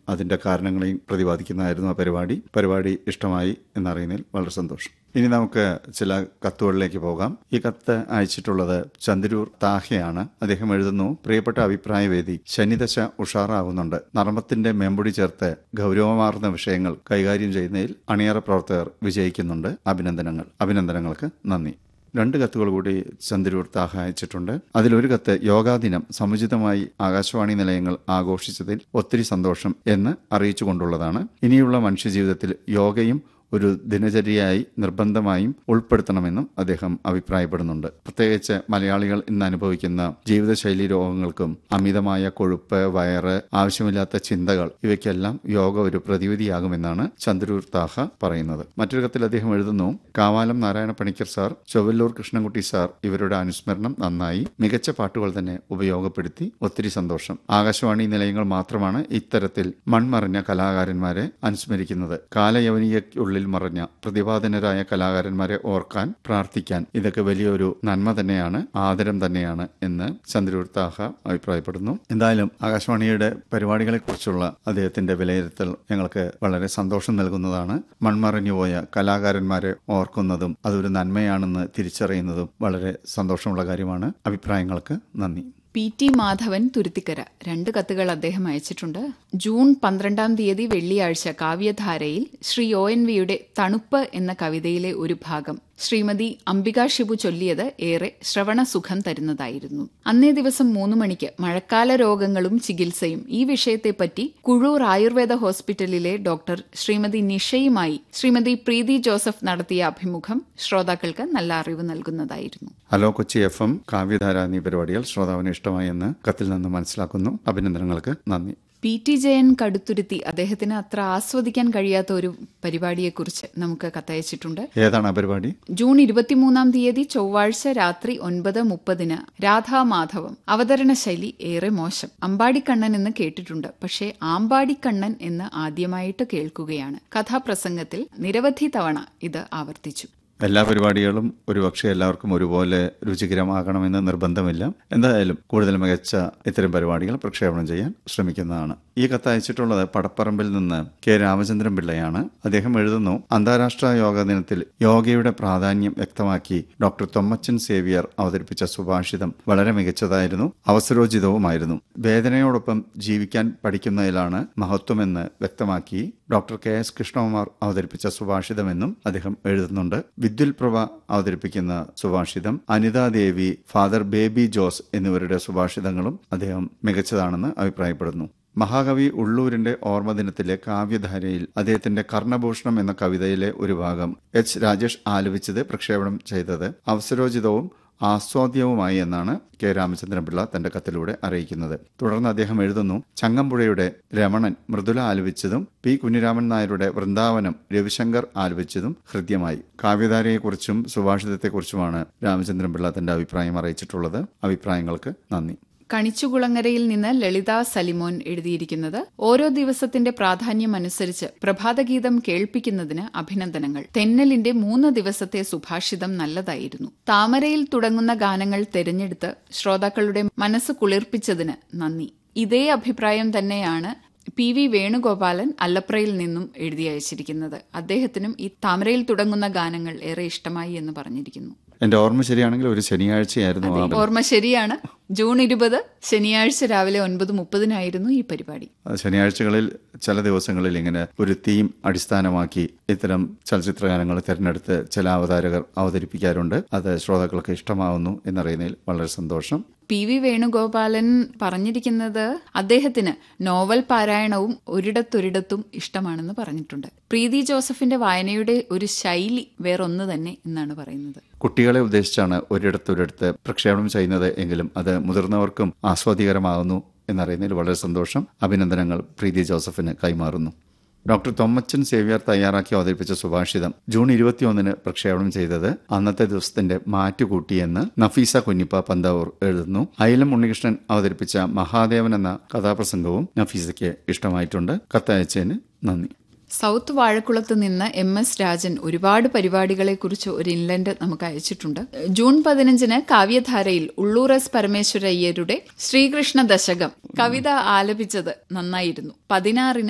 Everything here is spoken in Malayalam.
അതിന്റെ കാരണങ്ങളെയും പ്രതിപാദിക്കുന്നതായിരുന്നു ആ പരിപാടി പരിപാടി ഇഷ്ടമായി എന്നറിയുന്നതിൽ വളരെ സന്തോഷം ഇനി നമുക്ക് ചില കത്തുകളിലേക്ക് പോകാം ഈ കത്ത് അയച്ചിട്ടുള്ളത് ചന്ദ്രൂർ താഹയാണ് അദ്ദേഹം എഴുതുന്നു പ്രിയപ്പെട്ട അഭിപ്രായവേദി ശനിദശ ഉഷാറാവുന്നുണ്ട് നർമ്മത്തിന്റെ മേമ്പൊടി ചേർത്ത് ഗൗരവമാർന്ന വിഷയങ്ങൾ കൈകാര്യം ചെയ്യുന്നതിൽ അണിയറ പ്രവർത്തകർ വിജയിക്കുന്നുണ്ട് അഭിനന്ദനങ്ങൾ അഭിനന്ദനങ്ങൾക്ക് നന്ദി രണ്ട് കത്തുകൾ കൂടി ചന്ദ്രൂർ താഹ അയച്ചിട്ടുണ്ട് അതിലൊരു കത്ത് യോഗാദിനം സമുചിതമായി ആകാശവാണി നിലയങ്ങൾ ആഘോഷിച്ചതിൽ ഒത്തിരി സന്തോഷം എന്ന് അറിയിച്ചുകൊണ്ടുള്ളതാണ് ഇനിയുള്ള മനുഷ്യജീവിതത്തിൽ യോഗയും ഒരു ദിനചര്യയായി നിർബന്ധമായും ഉൾപ്പെടുത്തണമെന്നും അദ്ദേഹം അഭിപ്രായപ്പെടുന്നുണ്ട് പ്രത്യേകിച്ച് മലയാളികൾ ഇന്ന് അനുഭവിക്കുന്ന ജീവിതശൈലി രോഗങ്ങൾക്കും അമിതമായ കൊഴുപ്പ് വയറ് ആവശ്യമില്ലാത്ത ചിന്തകൾ ഇവയ്ക്കെല്ലാം യോഗ ഒരു പ്രതിവിധിയാകുമെന്നാണ് ചന്ദ്രൂർ താഹ പറയുന്നത് മറ്റൊരു കത്തിൽ അദ്ദേഹം എഴുതുന്നു കാവാലം നാരായണ പണിക്കർ സാർ ചൊവ്വല്ലൂർ കൃഷ്ണൻകുട്ടി സാർ ഇവരുടെ അനുസ്മരണം നന്നായി മികച്ച പാട്ടുകൾ തന്നെ ഉപയോഗപ്പെടുത്തി ഒത്തിരി സന്തോഷം ആകാശവാണി നിലയങ്ങൾ മാത്രമാണ് ഇത്തരത്തിൽ മൺമറിഞ്ഞ കലാകാരന്മാരെ അനുസ്മരിക്കുന്നത് കാലയവനികയ്ക്കുള്ളിൽ മറഞ്ഞ പ്രതിപാദനരായ കലാകാരന്മാരെ ഓർക്കാൻ പ്രാർത്ഥിക്കാൻ ഇതൊക്കെ വലിയൊരു നന്മ തന്നെയാണ് ആദരം തന്നെയാണ് എന്ന് ചന്ദ്രൂർ താഹ അഭിപ്രായപ്പെടുന്നു എന്തായാലും ആകാശവാണിയുടെ പരിപാടികളെക്കുറിച്ചുള്ള അദ്ദേഹത്തിന്റെ വിലയിരുത്തൽ ഞങ്ങൾക്ക് വളരെ സന്തോഷം നൽകുന്നതാണ് മൺമറഞ്ഞുപോയ കലാകാരന്മാരെ ഓർക്കുന്നതും അതൊരു നന്മയാണെന്ന് തിരിച്ചറിയുന്നതും വളരെ സന്തോഷമുള്ള കാര്യമാണ് അഭിപ്രായങ്ങൾക്ക് നന്ദി പി ടി മാധവൻ തുരുത്തിക്കര രണ്ട് കത്തുകൾ അദ്ദേഹം അയച്ചിട്ടുണ്ട് ജൂൺ പന്ത്രണ്ടാം തീയതി വെള്ളിയാഴ്ച കാവ്യധാരയിൽ ശ്രീ ഒ എൻ വിയുടെ തണുപ്പ് എന്ന കവിതയിലെ ഒരു ഭാഗം ശ്രീമതി അംബിക ഷിബു ചൊല്ലിയത് ഏറെ ശ്രവണസുഖം തരുന്നതായിരുന്നു അന്നേ ദിവസം മൂന്ന് മണിക്ക് മഴക്കാല രോഗങ്ങളും ചികിത്സയും ഈ വിഷയത്തെപ്പറ്റി കുഴൂർ ആയുർവേദ ഹോസ്പിറ്റലിലെ ഡോക്ടർ ശ്രീമതി നിഷയുമായി ശ്രീമതി പ്രീതി ജോസഫ് നടത്തിയ അഭിമുഖം ശ്രോതാക്കൾക്ക് നല്ല അറിവ് നൽകുന്നതായിരുന്നു hello Kochi F M Kavyadhara എന്നീ പരിപാടികൾ ശ്രോതാവിന് ഇഷ്ടമായി എന്ന് കത്തിൽ നിന്ന് മനസ്സിലാക്കുന്നു അഭിനന്ദനങ്ങൾക്ക് നന്ദി പി ടി ജയൻ കടുത്തുരുത്തി അദ്ദേഹത്തിന് അത്ര ആസ്വദിക്കാൻ കഴിയാത്ത ഒരു പരിപാടിയെക്കുറിച്ച് നമുക്ക് കത്തയച്ചിട്ടുണ്ട് ഏതാണ് ആ പരിപാടി ജൂൺ ഇരുപത്തിമൂന്നാം തീയതി ചൊവ്വാഴ്ച രാത്രി ഒൻപത് മുപ്പതിന് രാധാമാധവം അവതരണ ശൈലി ഏറെ മോശം അമ്പാടിക്കണ്ണൻ എന്ന് കേട്ടിട്ടുണ്ട് പക്ഷേ ആമ്പാടിക്കണ്ണൻ എന്ന് ആദ്യമായിട്ട് കേൾക്കുകയാണ് കഥാപ്രസംഗത്തിൽ നിരവധി തവണ ഇത് ആവർത്തിച്ചു എല്ലാ പരിപാടികളും ഒരുപക്ഷെ എല്ലാവർക്കും ഒരുപോലെ രുചികരമാകണമെന്ന് നിർബന്ധമില്ല എന്തായാലും കൂടുതൽ മികച്ച ഇത്തരം പരിപാടികൾ പ്രക്ഷേപണം ചെയ്യാൻ ശ്രമിക്കുന്നതാണ് ഈ കത്ത് അയച്ചിട്ടുള്ളത് പടപ്പറമ്പിൽ നിന്ന് കെ രാമചന്ദ്രൻ പിള്ളയാണ് അദ്ദേഹം എഴുതുന്നു അന്താരാഷ്ട്ര യോഗ ദിനത്തിൽ യോഗയുടെ പ്രാധാന്യം വ്യക്തമാക്കി ഡോക്ടർ തൊമ്മച്ചൻ സേവിയർ അവതരിപ്പിച്ച സുഭാഷിതം വളരെ മികച്ചതായിരുന്നു അവസരോചിതവുമായിരുന്നു വേദനയോടൊപ്പം ജീവിക്കാൻ പഠിക്കുന്നതിലാണ് മഹത്വമെന്ന് വ്യക്തമാക്കി ഡോക്ടർ കെ എസ് കൃഷ്ണകുമാർ അവതരിപ്പിച്ച സുഭാഷിതമെന്നും അദ്ദേഹം എഴുതുന്നുണ്ട് വിദ്യുൽ പ്രഭ അവതരിപ്പിക്കുന്ന സുഭാഷിതം അനിതാദേവി ഫാദർ ബേബി ജോസ് എന്നിവരുടെ സുഭാഷിതങ്ങളും അദ്ദേഹം മികച്ചതാണെന്ന് അഭിപ്രായപ്പെടുന്നു മഹാകവി ഉള്ളൂരിന്റെ ഓർമ്മദിനത്തിലെ കാവ്യധാരയിൽ അദ്ദേഹത്തിന്റെ കർണഭൂഷണം എന്ന കവിതയിലെ ഒരു ഭാഗം എച്ച് രാജേഷ് ആലപിച്ചത് പ്രക്ഷേപണം ചെയ്തത് അവസരോചിതവും ആസ്വാദ്യവുമായി എന്നാണ് കെ രാമചന്ദ്രൻപിള്ള തന്റെ കത്തിലൂടെ അറിയിക്കുന്നത് തുടർന്ന് അദ്ദേഹം എഴുതുന്നു ചങ്ങമ്പുഴയുടെ രമണൻ മൃദുല ആലപിച്ചതും പി കുഞ്ഞിരാമൻ നായരുടെ വൃന്ദാവനം രവിശങ്കർ ആലപിച്ചതും ഹൃദ്യമായി കാവ്യധാരയെക്കുറിച്ചും സുഭാഷിതത്തെക്കുറിച്ചുമാണ് രാമചന്ദ്രൻപിള്ള തന്റെ അഭിപ്രായം അറിയിച്ചിട്ടുള്ളത് അഭിപ്രായങ്ങൾക്ക് നന്ദി കണിച്ചുകുളങ്ങരയിൽ നിന്ന് ലളിത സലിമോൻ എഴുതിയിരിക്കുന്നത് ഓരോ ദിവസത്തിന്റെ പ്രാധാന്യം അനുസരിച്ച് പ്രഭാതഗീതം കേൾപ്പിക്കുന്നതിന് അഭിനന്ദനങ്ങൾ തെന്നലിന്റെ മൂന്ന് ദിവസത്തെ സുഭാഷിതം നല്ലതായിരുന്നു താമരയിൽ തുടങ്ങുന്ന ഗാനങ്ങൾ തെരഞ്ഞെടുത്ത് ശ്രോതാക്കളുടെ മനസ്സ് കുളിർപ്പിച്ചതിന് നന്ദി ഇതേ അഭിപ്രായം തന്നെയാണ് പി വി വേണുഗോപാലൻ അല്ലപ്രയിൽ നിന്നും എഴുതി അയച്ചിരിക്കുന്നത് അദ്ദേഹത്തിനും ഈ താമരയിൽ തുടങ്ങുന്ന ഗാനങ്ങൾ ഏറെ ഇഷ്ടമായി എന്ന് പറഞ്ഞിരിക്കുന്നു എന്റെ ഓർമ്മ ശരിയാണെങ്കിൽ ഒരു ശനിയാഴ്ചയായിരുന്നു ആ ഓർമ്മ ശരിയാണ് ജൂൺ ഇരുപത് ശനിയാഴ്ച രാവിലെ ഒൻപത് മുപ്പതിനായിരുന്നു ഈ പരിപാടി ശനിയാഴ്ചകളിൽ ചില ദിവസങ്ങളിൽ ഇങ്ങനെ ഒരു തീം അടിസ്ഥാനമാക്കി ഇത്തരം ചലച്ചിത്ര ഗാനങ്ങൾ തിരഞ്ഞെടുത്ത് ചില അവതാരകർ അവതരിപ്പിക്കാറുണ്ട് അത് ശ്രോതാക്കൾക്ക് ഇഷ്ടമാവുന്നു എന്നറിയുന്നതിൽ വളരെ സന്തോഷം പി വി വേണുഗോപാലൻ പറഞ്ഞിരിക്കുന്നത് അദ്ദേഹത്തിന് നോവൽ പാരായണവും ഒരിടത്തൊരിടത്തും ഇഷ്ടമാണെന്ന് പറഞ്ഞിട്ടുണ്ട് പ്രീതി ജോസഫിന്റെ വായനയുടെ ഒരു ശൈലി വേറൊന്ന് തന്നെ എന്നാണ് പറയുന്നത് കുട്ടികളെ ഉദ്ദേശിച്ചാണ് ഒരിടത്തൊരിടത്ത് പ്രക്ഷേപണം ചെയ്യുന്നത് എങ്കിലും അത് മുതിർന്നവർക്കും ആസ്വാദികരമാകുന്നു എന്നറിയുന്നതിൽ വളരെ സന്തോഷം അഭിനന്ദനങ്ങൾ പ്രീതി ജോസഫിന് കൈമാറുന്നു ഡോക്ടർ തൊമ്മച്ചൻ സേവ്യർ തയ്യാറാക്കി അവതരിപ്പിച്ച സുഭാഷിതം ജൂൺ ഇരുപത്തിയൊന്നിന് പ്രക്ഷേപണം ചെയ്തത് അന്നത്തെ ദിവസത്തിന്റെ മാറ്റുകൂട്ടിയെന്ന് നഫീസ കുഞ്ഞിപ്പ പന്താവൂർ എഴുതുന്നു അയിലം ഉണ്ണികൃഷ്ണൻ അവതരിപ്പിച്ച മഹാദേവൻ എന്ന കഥാപ്രസംഗവും നഫീസയ്ക്ക് ഇഷ്ടമായിട്ടുണ്ട് കത്തയച്ചതിന് നന്ദി സൗത്ത് വാഴക്കുളത്ത് നിന്ന് എം എസ് രാജൻ ഒരുപാട് പരിപാടികളെക്കുറിച്ച് ഒരു ഇൻലൻഡ് നമുക്ക് അയച്ചിട്ടുണ്ട് ജൂൺ പതിനഞ്ചിന് കാവ്യധാരയിൽ ഉള്ളൂർ എസ് പരമേശ്വരയ്യരുടെ ശ്രീകൃഷ്ണ ദശകം കവിത ആലപിച്ചത് നന്നായിരുന്നു പതിനാറിന്